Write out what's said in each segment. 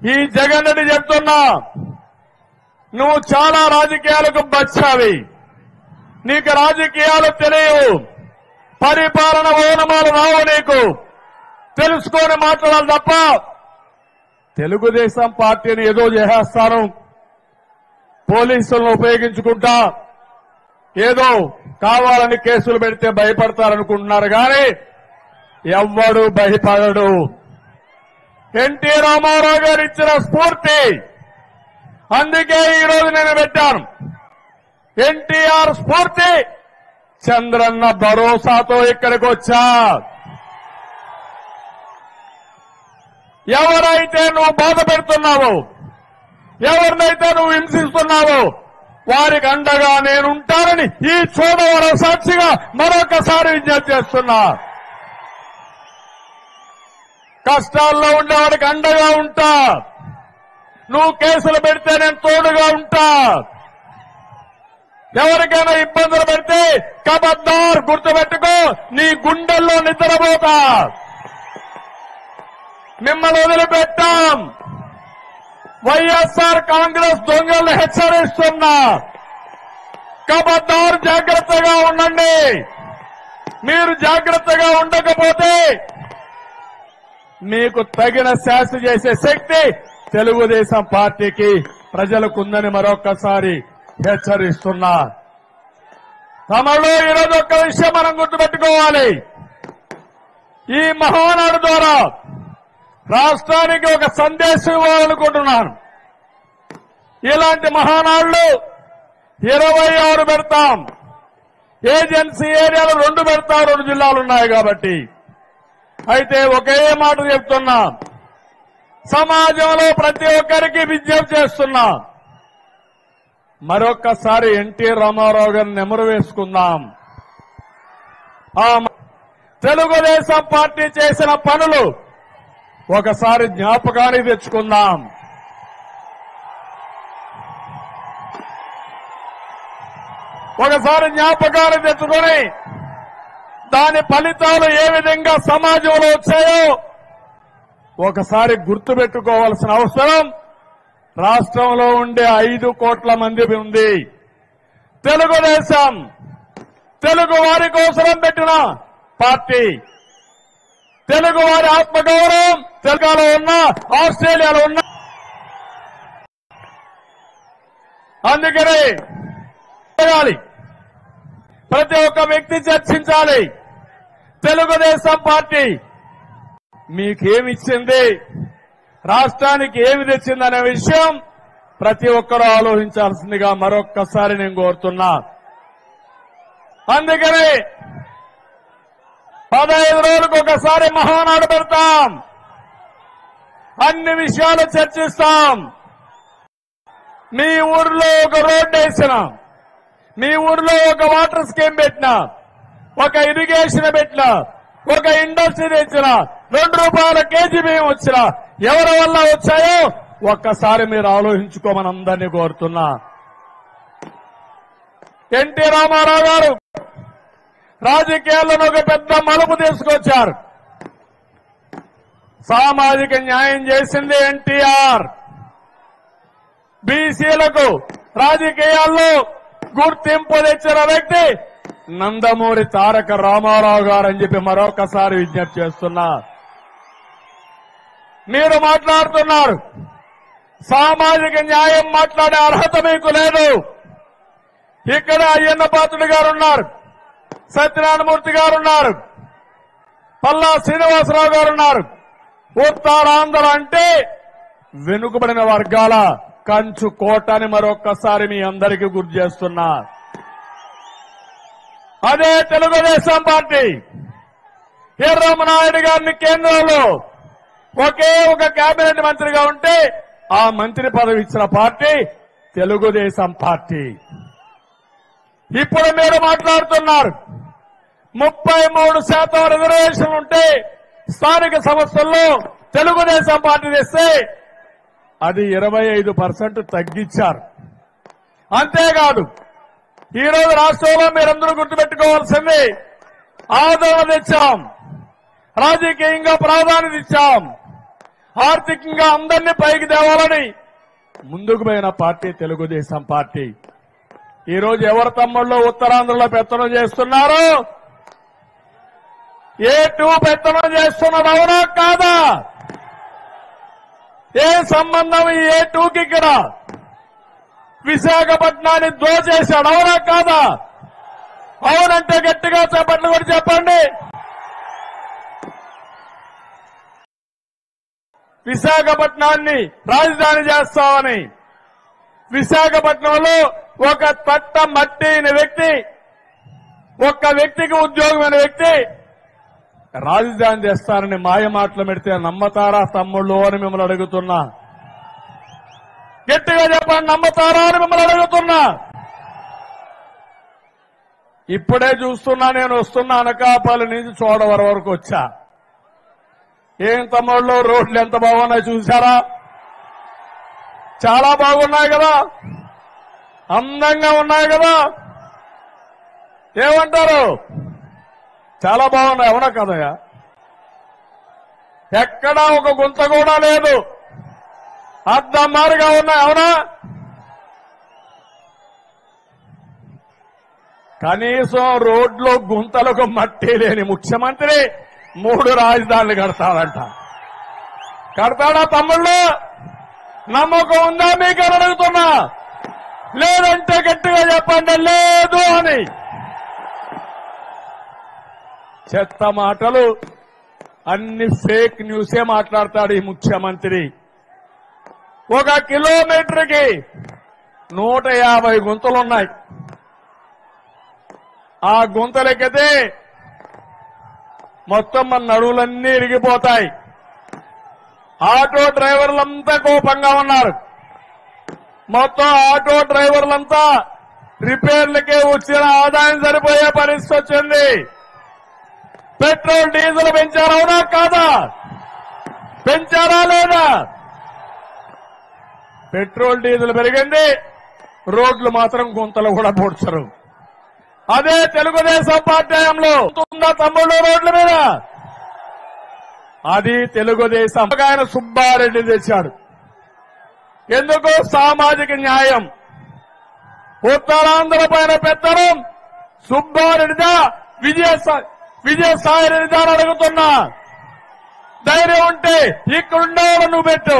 ఈ జగన్ రెడ్డి చెప్తున్నా నువ్వు చాలా రాజకీయాలకు బచ్చావి నీకు రాజకీయాలు తెలియవు పరిపాలన ఓనమాలు రావు నీకు తెలుసుకొని మాట్లాడాలి తప్ప తెలుగుదేశం పార్టీని ఏదో చేసేస్తాను పోలీసులను ఉపయోగించుకుంటా ఏదో కావాలని కేసులు పెడితే భయపడతారనుకుంటున్నారు కానీ ఎవ్వడు భయపడడు ఎన్టీ రామారావు గారు ఇచ్చిన స్ఫూర్తి అందుకే ఈ రోజు నేను పెట్టాను ఎన్టీఆర్ స్ఫూర్తి చంద్రన్న భరోసాతో ఇక్కడికి వచ్చా ఎవరైతే నువ్వు బాధ పెడుతున్నావో ఎవరినైతే నువ్వు హింసిస్తున్నావో వారికి అండగా నేనుంటానని ఈ చూడవరం సాక్షిగా మరొకసారి విజ్ఞప్తి చేస్తున్నా కష్టాల్లో ఉండేవాడికి అండగా ఉంటా నువ్వు కేసులు పెడితే నేను తోడుగా ఉంటా ఎవరికైనా ఇబ్బందులు పెడితే కబద్దార్ గుర్తుపెట్టుకో నీ గుండెల్లో నిద్రపోతా మిమ్మల్ని వదిలిపెట్టాం వైఎస్ఆర్ కాంగ్రెస్ దొంగలను హెచ్చరిస్తున్నా కబద్దారు జాగ్రత్తగా ఉండండి మీరు జాగ్రత్తగా ఉండకపోతే మీకు తగిన శాస్త్ర చేసే శక్తి తెలుగుదేశం పార్టీకి ప్రజలకు ఉందని మరొక్కసారి హెచ్చరిస్తున్నా తమలో ఈరోజు ఒక్క విషయం మనం గుర్తుపెట్టుకోవాలి ఈ మహానాడు ద్వారా రాష్ట్రానికి ఒక సందేశం ఇవ్వాలనుకుంటున్నాను ఇలాంటి మహానాడులు ఇరవై ఆరు పెడతాం ఏజెన్సీ ఏరియాలు రెండు పెడతాం రెండు జిల్లాలు ఉన్నాయి కాబట్టి అయితే ఒకే మాట చెప్తున్నా సమాజంలో ప్రతి ఒక్కరికి విజ్ఞప్తి చేస్తున్నా మరొక్కసారి ఎన్టీ రామారావు గారిని నెమరు వేసుకుందాం ఆ మ- తెలుగుదేశం పార్టీ చేసిన పనులు ఒకసారి జ్ఞాపకానికి తెచ్చుకుందాం ఒకసారి జ్ఞాపకానికి తెచ్చుకొని దాని ఫలితాలు ఏ విధంగా సమాజంలో వచ్చాయో ఒకసారి గుర్తుపెట్టుకోవాల్సిన అవసరం రాష్ట్రంలో ఉండే ఐదు కోట్ల మంది ఉంది తెలుగుదేశం తెలుగు వారి కోసరం పెట్టిన పార్టీ తెలుగు వారి ఆత్మగౌరవం తెలుగులో ఉన్న ఆస్ట్రేలియాలో ఉన్న అందుకని చేయాలి ప్రతి ఒక్క వ్యక్తి చర్చించాలి తెలుగుదేశం పార్టీ మీకేమిచ్చింది రాష్ట్రానికి ఏమి తెచ్చిందనే విషయం ప్రతి ఒక్కరూ ఆలోచించాల్సిందిగా మరొక్కసారి నేను కోరుతున్నా అందుకని పదహైదు రోజులకు ఒకసారి మహానాడు పెడతాం అన్ని విషయాలు చర్చిస్తాం మీ ఊర్లో ఒక రోడ్డు వేసినా మీ ఊర్లో ఒక వాటర్ స్కీమ్ పెట్టినా ఒక ఇరిగేషన్ పెట్టినా ఒక ఇండస్ట్రీ తెచ్చిన రెండు రూపాయల కేజీ బియ్యం వచ్చిన ఎవరి వల్ల వచ్చాయో ఒక్కసారి మీరు ఆలోచించుకోమని అందరినీ కోరుతున్నా ఎన్టీ రామారావు గారు రాజకీయాలను ఒక పెద్ద మలుపు తీసుకొచ్చారు సామాజిక న్యాయం చేసింది ఎన్టీఆర్ బీసీలకు రాజకీయాల్లో గుర్తింపు తెచ్చిన వ్యక్తి నందమూరి తారక రామారావు గారు అని చెప్పి మరొకసారి విజ్ఞప్తి చేస్తున్నా మీరు మాట్లాడుతున్నారు సామాజిక న్యాయం మాట్లాడే అర్హత మీకు లేదు ఇక్కడ అయ్యన్న పాత్రుడు గారు ఉన్నారు సత్యనారాయణమూర్తి గారు ఉన్నారు పల్లా శ్రీనివాసరావు గారు ఉన్నారు ఉత్తరాంధ్ర అంటే వెనుకబడిన వర్గాల కంచు కోట అని మరొక్కసారి మీ అందరికీ గుర్తు చేస్తున్నా అదే తెలుగుదేశం పార్టీ ఎర్రమనాయుడు గారిని కేంద్రంలో ఒకే ఒక కేబినెట్ మంత్రిగా ఉంటే ఆ మంత్రి పదవి ఇచ్చిన పార్టీ తెలుగుదేశం పార్టీ ఇప్పుడు మీరు మాట్లాడుతున్నారు ముప్పై మూడు శాతం రిజర్వేషన్ ఉంటే స్థానిక సంస్థల్లో తెలుగుదేశం పార్టీ తెస్తే అది ఇరవై ఐదు పర్సెంట్ తగ్గించారు అంతేకాదు ఈ రోజు రాష్ట్రంలో మీరందరూ గుర్తుపెట్టుకోవాల్సింది ఆదరణ తెచ్చాం రాజకీయంగా ప్రాధాన్యత ఇచ్చాం ఆర్థికంగా అందరినీ పైకి తేవాలని ముందుకు పోయిన పార్టీ తెలుగుదేశం పార్టీ ఈ రోజు ఎవరి తమ్ముళ్ళు ఉత్తరాంధ్రలో పెత్తనం చేస్తున్నారు ఏ టూ పెత్తనం చేస్తున్నది అవునా కాదా ఏ సంబంధం ఈ ఏ టూకి ఇక్కడ విశాఖపట్నాన్ని దోచేశాడు అవునా కాదా అవునంటే గట్టిగా చేపట్లు కూడా చెప్పండి విశాఖపట్నాన్ని రాజధాని చేస్తామని విశాఖపట్నంలో ఒక తట్ట మట్టి అయిన వ్యక్తి ఒక్క వ్యక్తికి ఉద్యోగమైన వ్యక్తి రాజధాని చేస్తారని మాయ మాటలు పెడితే నమ్మతారా తమ్ముళ్ళు అని మిమ్మల్ని అడుగుతున్నా గట్టిగా చెప్పండి నమ్మతారా అని మిమ్మల్ని అడుగుతున్నా ఇప్పుడే చూస్తున్నా నేను వస్తున్నా అనకాపల్లి నుంచి చోడవరం వరకు వచ్చా ఏం తమ్ముళ్ళు రోడ్లు ఎంత బాగున్నాయి చూసారా చాలా బాగున్నాయి కదా అందంగా ఉన్నాయి కదా ఏమంటారు చాలా బాగున్నాయి అవునా కదయ్యా ఎక్కడా ఒక గుంత కూడా లేదు అద్దమారుగా ఉన్నాయి అవునా కనీసం రోడ్లో గుంతలకు మట్టి లేని ముఖ్యమంత్రి మూడు రాజధానులు కడతాడంట కడతాడా తమ్ముళ్ళు నమ్మకం ఉందా మీకు అని అడుగుతున్నా లేదంటే గట్టిగా చెప్పండి లేదు అని చెత్త మాటలు అన్ని ఫేక్ న్యూసే మాట్లాడతాడు ఈ ముఖ్యమంత్రి ఒక కిలోమీటర్కి నూట యాభై గుంతలున్నాయి ఆ గుంతలెక్కితే మొత్తం మన నడువులన్నీ ఇరిగిపోతాయి ఆటో డ్రైవర్లంతా కోపంగా ఉన్నారు మొత్తం ఆటో డ్రైవర్లంతా రిపేర్లకే వచ్చిన ఆదాయం సరిపోయే పరిస్థితి వచ్చింది పెట్రోల్ డీజిల్ పెంచారా అవునా కాదా పెంచారా లేదా పెట్రోల్ డీజిల్ పెరిగింది రోడ్లు మాత్రం గుంతలు కూడా పూడ్చరు అదే తెలుగుదేశం పార్టీ హయాంలో ఉందా తమ్ముళ్ళు రోడ్ల మీద అది తెలుగుదేశం ఆయన సుబ్బారెడ్డి తెచ్చాడు ఎందుకు సామాజిక న్యాయం ఉత్తరాంధ్ర పైన పెత్తనం సుబ్బారెడ్డిదా విజయ విజయసాయి రెడ్డిదా అని అడుగుతున్నా ధైర్యం ఉంటే ఇక్కడుండే నువ్వు పెట్టు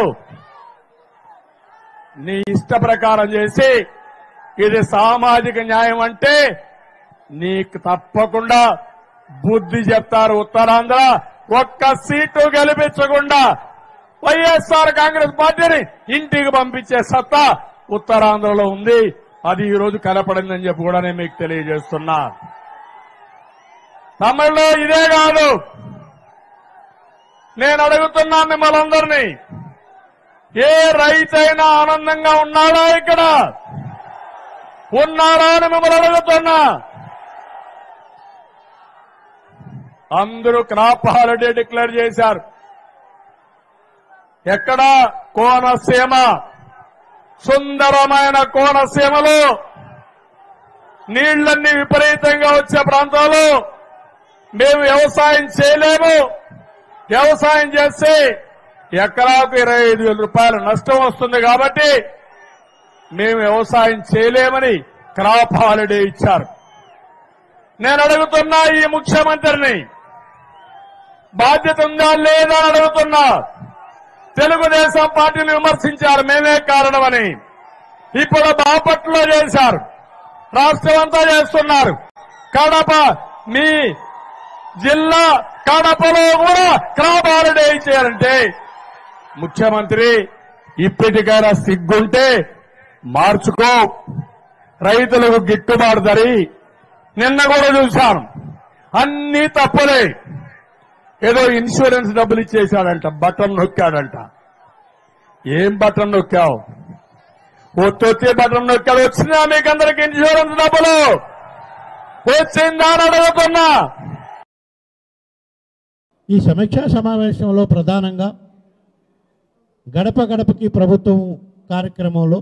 నీ ఇష్ట ప్రకారం చేసి ఇది సామాజిక న్యాయం అంటే నీకు తప్పకుండా బుద్ధి చెప్తారు ఉత్తరాంధ్ర ఒక్క సీటు గెలిపించకుండా వైఎస్ఆర్ కాంగ్రెస్ పార్టీని ఇంటికి పంపించే సత్తా ఉత్తరాంధ్రలో ఉంది అది ఈ రోజు కనపడిందని చెప్పి కూడా నేను మీకు తెలియజేస్తున్నా తమిళలో ఇదే కాదు నేను అడుగుతున్నా మిమ్మల్ని అందరినీ ఏ రైతైనా ఆనందంగా ఉన్నాడా ఇక్కడ ఉన్నాడా అని మిమ్మల్ని అడుగుతున్నా అందరూ క్రాప్ హాలిడే డిక్లేర్ చేశారు ఎక్కడ కోనసీమ సుందరమైన కోనసీమలో నీళ్లన్నీ విపరీతంగా వచ్చే ప్రాంతాలు మేము వ్యవసాయం చేయలేము వ్యవసాయం చేస్తే ఎకరాకు ఇరవై ఐదు వేల రూపాయల నష్టం వస్తుంది కాబట్టి మేము వ్యవసాయం చేయలేమని క్రాప్ హాలిడే ఇచ్చారు నేను అడుగుతున్నా ఈ ముఖ్యమంత్రిని బాధ్యత ఉందా లేదా అని అడుగుతున్నా తెలుగుదేశం పార్టీని విమర్శించారు మేమే కారణమని ఇప్పుడు బాపట్లో చేశారు రాష్ట్రం అంతా చేస్తున్నారు కడప మీ జిల్లా కడపలో కూడా క్రాప్ హాలిడే ఇచ్చారంటే ముఖ్యమంత్రి ఇప్పటికైనా సిగ్గుంటే మార్చుకో రైతులకు గిట్టుబాటు ధరి నిన్న కూడా చూశాను అన్ని తప్పులే ఏదో ఇన్సూరెన్స్ డబ్బులు ఇచ్చేశాడంట బటన్ నొక్కాడంట ఏం బటన్ నొక్కావు ఒత్తొత్తి బటన్ నొక్కాడు వచ్చిందా మీకు అందరికి ఇన్సూరెన్స్ డబ్బులు వచ్చిందా అని అడుగుతున్నా ఈ సమీక్షా సమావేశంలో ప్రధానంగా గడప గడపకి ప్రభుత్వం కార్యక్రమంలో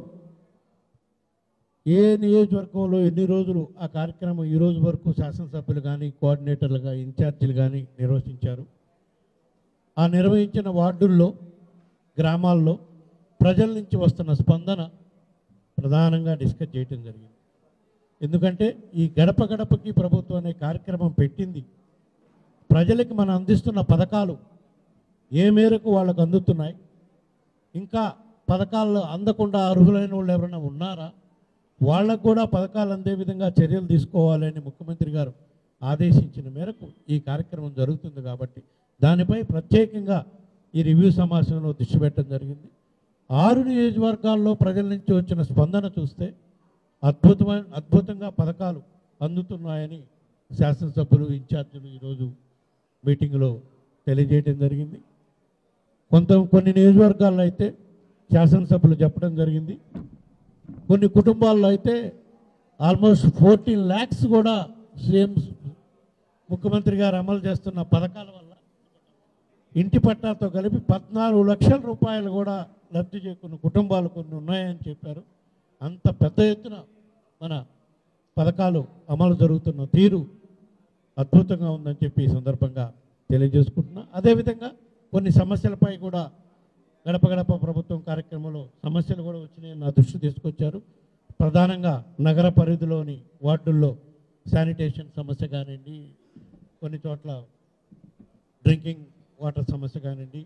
ఏ నియోజకవర్గంలో ఎన్ని రోజులు ఆ కార్యక్రమం ఈ రోజు వరకు శాసనసభ్యులు కానీ కోఆర్డినేటర్లుగా ఇన్ఛార్జీలు కానీ నిర్వహించారు ఆ నిర్వహించిన వార్డుల్లో గ్రామాల్లో ప్రజల నుంచి వస్తున్న స్పందన ప్రధానంగా డిస్కస్ చేయటం జరిగింది ఎందుకంటే ఈ గడప గడపకి ప్రభుత్వం అనే కార్యక్రమం పెట్టింది ప్రజలకి మనం అందిస్తున్న పథకాలు ఏ మేరకు వాళ్ళకు అందుతున్నాయి ఇంకా పథకాలు అందకుండా అర్హులైన వాళ్ళు ఎవరైనా ఉన్నారా వాళ్ళకు కూడా పథకాలు అందే విధంగా చర్యలు తీసుకోవాలని ముఖ్యమంత్రి గారు ఆదేశించిన మేరకు ఈ కార్యక్రమం జరుగుతుంది కాబట్టి దానిపై ప్రత్యేకంగా ఈ రివ్యూ సమావేశంలో దృష్టి పెట్టడం జరిగింది ఆరు నియోజకవర్గాల్లో ప్రజల నుంచి వచ్చిన స్పందన చూస్తే అద్భుతమైన అద్భుతంగా పథకాలు అందుతున్నాయని శాసనసభ్యులు ఇన్ఛార్జీలు ఈరోజు మీటింగ్లో తెలియజేయడం జరిగింది కొంత కొన్ని నియోజకవర్గాల్లో అయితే శాసనసభ్యులు చెప్పడం జరిగింది కొన్ని కుటుంబాల్లో అయితే ఆల్మోస్ట్ ఫోర్టీన్ ల్యాక్స్ కూడా సీఎం ముఖ్యమంత్రి గారు అమలు చేస్తున్న పథకాల వల్ల ఇంటి పట్టాతో కలిపి పద్నాలుగు లక్షల రూపాయలు కూడా లబ్ధి చేకున్న కుటుంబాలు కొన్ని ఉన్నాయని చెప్పారు అంత పెద్ద ఎత్తున మన పథకాలు అమలు జరుగుతున్న తీరు అద్భుతంగా ఉందని చెప్పి ఈ సందర్భంగా తెలియజేసుకుంటున్నా అదేవిధంగా కొన్ని సమస్యలపై కూడా గడప గడప ప్రభుత్వం కార్యక్రమంలో సమస్యలు కూడా వచ్చినాయని నా దృష్టి తీసుకొచ్చారు ప్రధానంగా నగర పరిధిలోని వార్డుల్లో శానిటేషన్ సమస్య కానివ్వండి కొన్ని చోట్ల డ్రింకింగ్ వాటర్ సమస్య కానివ్వండి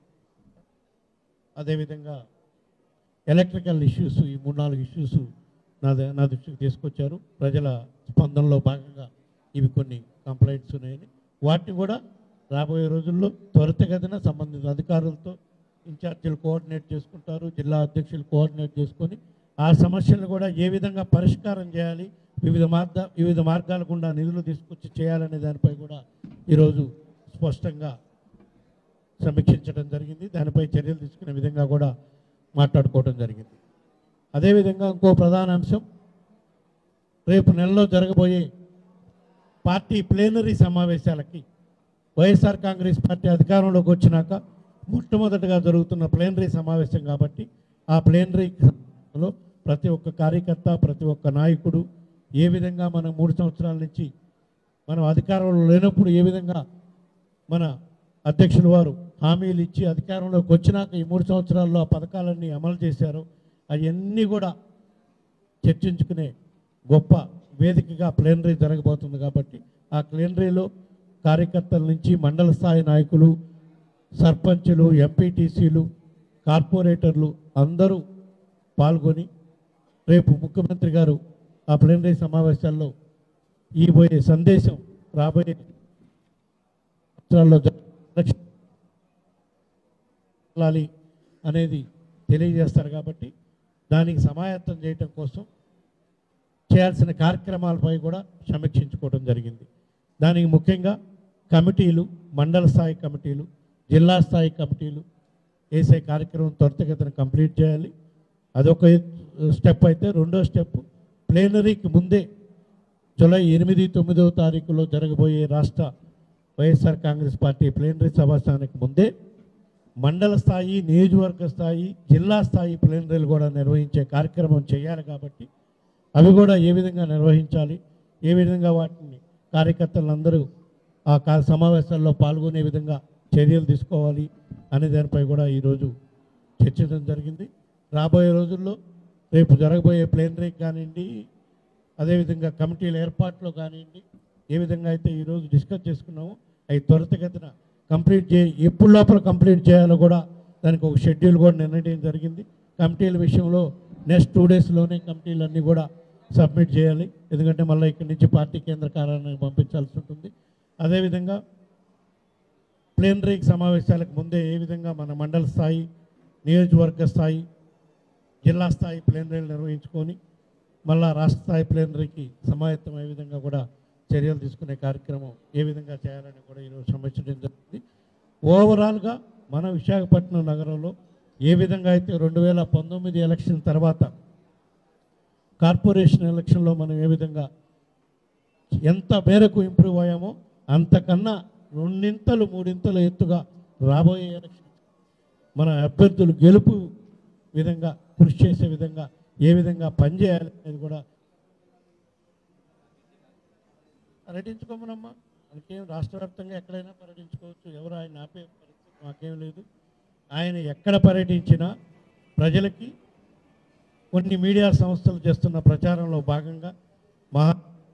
అదేవిధంగా ఎలక్ట్రికల్ ఇష్యూస్ ఈ మూడు నాలుగు ఇష్యూస్ నా ద- నా దృష్టికి తీసుకొచ్చారు ప్రజల స్పందనలో భాగంగా ఇవి కొన్ని కంప్లైంట్స్ ఉన్నాయని వాటిని కూడా రాబోయే రోజుల్లో త్వరితగతిన సంబంధిత అధికారులతో ఇన్ఛార్జీలు కోఆర్డినేట్ చేసుకుంటారు జిల్లా అధ్యక్షులు కోఆర్డినేట్ చేసుకొని ఆ సమస్యలను కూడా ఏ విధంగా పరిష్కారం చేయాలి వివిధ మార్గ వివిధ మార్గాల గుండా నిధులు తీసుకొచ్చి చేయాలనే దానిపై కూడా ఈరోజు స్పష్టంగా సమీక్షించడం జరిగింది దానిపై చర్యలు తీసుకునే విధంగా కూడా మాట్లాడుకోవడం జరిగింది అదేవిధంగా ఇంకో ప్రధాన అంశం రేపు నెలలో జరగబోయే పార్టీ ప్లేనరీ సమావేశాలకి వైఎస్ఆర్ కాంగ్రెస్ పార్టీ అధికారంలోకి వచ్చినాక మొట్టమొదటిగా జరుగుతున్న ప్లేనరీ సమావేశం కాబట్టి ఆ ప్లేనరీ లో ప్రతి ఒక్క కార్యకర్త ప్రతి ఒక్క నాయకుడు ఏ విధంగా మనం మూడు సంవత్సరాల నుంచి మనం అధికారంలో లేనప్పుడు ఏ విధంగా మన అధ్యక్షుల వారు హామీలు ఇచ్చి అధికారంలోకి వచ్చినాక ఈ మూడు సంవత్సరాల్లో ఆ పథకాలన్నీ అమలు చేశారు అవన్నీ కూడా చర్చించుకునే గొప్ప వేదికగా ప్లేనరీ జరగబోతుంది కాబట్టి ఆ ప్లేనరీలో కార్యకర్తల నుంచి మండల స్థాయి నాయకులు సర్పంచులు ఎంపీటీసీలు కార్పొరేటర్లు అందరూ పాల్గొని రేపు ముఖ్యమంత్రి గారు ఆ ప్లేనరీ సమావేశాల్లో ఇవ్వబోయే సందేశం రాబోయే సంవత్సరాల్లో జ- ఎలక్షన్ వెళ్ళాలి అనేది తెలియజేస్తారు కాబట్టి దానికి సమాయత్తం చేయటం కోసం చేయాల్సిన కార్యక్రమాలపై కూడా సమీక్షించుకోవడం జరిగింది దానికి ముఖ్యంగా కమిటీలు మండల స్థాయి కమిటీలు జిల్లా స్థాయి కమిటీలు వేసే కార్యక్రమం త్వరితగతిన కంప్లీట్ చేయాలి అదొక స్టెప్ అయితే రెండో స్టెప్ ప్లేనరీకి ముందే జూలై ఎనిమిది తొమ్మిదవ తారీఖులో జరగబోయే రాష్ట్ర వైఎస్ఆర్ కాంగ్రెస్ పార్టీ ప్లేనరీ సమావేశానికి ముందే మండల స్థాయి నియోజకవర్గ స్థాయి జిల్లా స్థాయి ప్లేనరీలు కూడా నిర్వహించే కార్యక్రమం చేయాలి కాబట్టి అవి కూడా ఏ విధంగా నిర్వహించాలి ఏ విధంగా వాటిని కార్యకర్తలందరూ ఆ కా సమావేశాల్లో పాల్గొనే విధంగా చర్యలు తీసుకోవాలి అనే దానిపై కూడా ఈరోజు చర్చించడం జరిగింది రాబోయే రోజుల్లో రేపు జరగబోయే ప్లేనరీ కానివ్వండి అదేవిధంగా కమిటీల ఏర్పాట్లో కానివ్వండి ఏ విధంగా అయితే ఈరోజు డిస్కస్ చేసుకున్నామో అవి త్వరితగతిన కంప్లీట్ చే ఎప్పుడు లోపల కంప్లీట్ చేయాలో కూడా దానికి ఒక షెడ్యూల్ కూడా నిర్ణయించడం జరిగింది కమిటీల విషయంలో నెక్స్ట్ టూ డేస్లోనే కమిటీలన్నీ కూడా సబ్మిట్ చేయాలి ఎందుకంటే మళ్ళీ ఇక్కడి నుంచి పార్టీ కేంద్ర కార్యాలయానికి పంపించాల్సి ఉంటుంది అదేవిధంగా ప్లేనరీ సమావేశాలకు ముందే ఏ విధంగా మన మండల స్థాయి నియోజకవర్గ స్థాయి జిల్లా స్థాయి ప్లేనరీలు నిర్వహించుకొని మళ్ళా రాష్ట్ర స్థాయి ప్లేనరీకి సమాయత్తం అయ్యే విధంగా కూడా చర్యలు తీసుకునే కార్యక్రమం ఏ విధంగా చేయాలని కూడా ఈరోజు సమీక్షించడం జరిగింది ఓవరాల్గా మన విశాఖపట్నం నగరంలో ఏ విధంగా అయితే రెండు వేల పంతొమ్మిది ఎలక్షన్ తర్వాత కార్పొరేషన్ ఎలక్షన్లో మనం ఏ విధంగా ఎంత మేరకు ఇంప్రూవ్ అయ్యామో అంతకన్నా రెండింతలు మూడింతలు ఎత్తుగా రాబోయే ఎలక్షన్ మన అభ్యర్థులు గెలుపు విధంగా కృషి చేసే విధంగా ఏ విధంగా పనిచేయాలి అనేది కూడా పర్యటించుకోమనమ్మా మనకేం రాష్ట్ర వ్యాప్తంగా ఎక్కడైనా పర్యటించుకోవచ్చు ఎవరు ఆయన ఆపే పరిస్థితి మాకేం లేదు ఆయన ఎక్కడ పర్యటించినా ప్రజలకి కొన్ని మీడియా సంస్థలు చేస్తున్న ప్రచారంలో భాగంగా మహా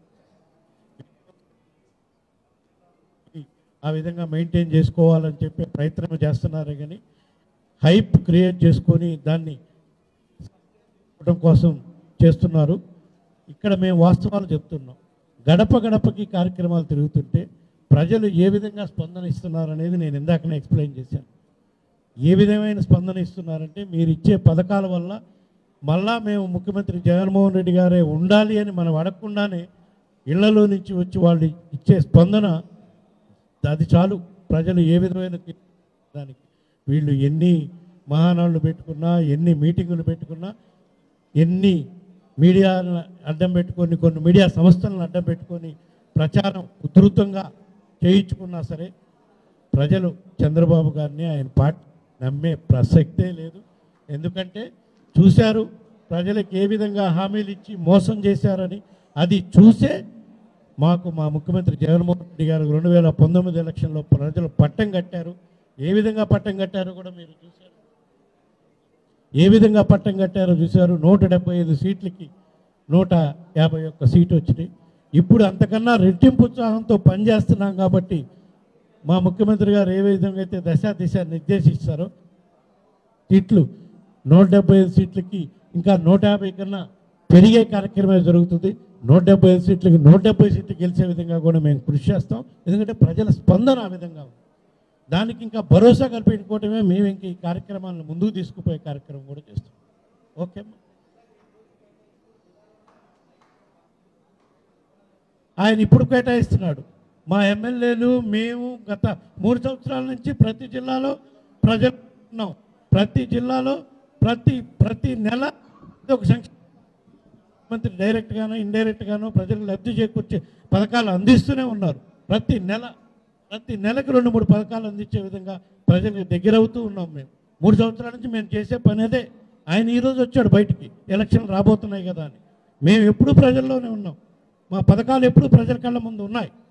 ఆ విధంగా మెయింటైన్ చేసుకోవాలని చెప్పే ప్రయత్నం చేస్తున్నారే కానీ హైప్ క్రియేట్ చేసుకొని దాన్ని ఇవ్వడం కోసం చేస్తున్నారు ఇక్కడ మేము వాస్తవాలు చెప్తున్నాం గడప గడపకి కార్యక్రమాలు తిరుగుతుంటే ప్రజలు ఏ విధంగా స్పందన ఇస్తున్నారు అనేది నేను ఇందాకనే ఎక్స్ప్లెయిన్ చేశాను ఏ విధమైన స్పందన ఇస్తున్నారంటే మీరు ఇచ్చే పథకాల వల్ల మళ్ళా మేము ముఖ్యమంత్రి జగన్మోహన్ రెడ్డి గారే ఉండాలి అని మనం అడగకుండానే ఇళ్లలో నుంచి వచ్చి వాళ్ళు ఇచ్చే స్పందన అది చాలు ప్రజలు ఏ విధమైన దానికి వీళ్ళు ఎన్ని మహానాళ్ళు పెట్టుకున్నా ఎన్ని మీటింగులు పెట్టుకున్నా ఎన్ని మీడియాలను అడ్డం పెట్టుకొని కొన్ని మీడియా సంస్థలను అడ్డం పెట్టుకొని ప్రచారం ఉధృతంగా చేయించుకున్నా సరే ప్రజలు చంద్రబాబు గారిని ఆయన పార్టీ నమ్మే ప్రసక్తే లేదు ఎందుకంటే చూశారు ప్రజలకు ఏ విధంగా హామీలు ఇచ్చి మోసం చేశారని అది చూసే మాకు మా ముఖ్యమంత్రి జగన్మోహన్ రెడ్డి గారు రెండు వేల పంతొమ్మిది ఎలక్షన్లో ప్రజలు పట్టం కట్టారు ఏ విధంగా పట్టం కట్టారో కూడా మీరు చూశారు ఏ విధంగా పట్టం కట్టారో చూశారు నూట డెబ్బై ఐదు సీట్లకి నూట యాభై ఒక్క సీటు వచ్చినాయి ఇప్పుడు అంతకన్నా రెట్టింపు ఉత్సాహంతో పనిచేస్తున్నాం కాబట్టి మా ముఖ్యమంత్రి గారు ఏ విధంగా అయితే దశ దిశ నిర్దేశిస్తారో సీట్లు నూట డెబ్బై ఐదు సీట్లకి ఇంకా నూట యాభై కన్నా పెరిగే కార్యక్రమం జరుగుతుంది నూట డెబ్బై ఐదు సీట్లకి నూట డెబ్బై సీట్లు గెలిచే విధంగా కూడా మేము కృషి చేస్తాం ఎందుకంటే ప్రజల స్పందన ఆ విధంగా ఉంది దానికి ఇంకా భరోసా కల్పించుకోవటమే మేము ఇంక ఈ కార్యక్రమాలను ముందుకు తీసుకుపోయే కార్యక్రమం కూడా చేస్తాం ఓకే అమ్మా ఆయన ఇప్పుడు కేటాయిస్తున్నాడు మా ఎమ్మెల్యేలు మేము గత మూడు సంవత్సరాల నుంచి ప్రతి జిల్లాలో ప్రజలు ఉన్నాం ప్రతి జిల్లాలో ప్రతి ప్రతి నెల ఏదో ఒక సంక్షేమ మంత్రి డైరెక్ట్గానో ఇండైరెక్ట్గానో ప్రజలకు లబ్ధి చేకూర్చే పథకాలు అందిస్తూనే ఉన్నారు ప్రతి నెల ప్రతి నెలకు రెండు మూడు పథకాలు అందించే విధంగా ప్రజలకు దగ్గర అవుతూ ఉన్నాం మేము మూడు సంవత్సరాల నుంచి మేము చేసే పని అదే ఆయన ఈరోజు వచ్చాడు బయటికి ఎలక్షన్లు రాబోతున్నాయి కదా అని మేము ఎప్పుడూ ప్రజల్లోనే ఉన్నాం మా పథకాలు ఎప్పుడూ ప్రజల కళ్ళ ముందు ఉన్నాయి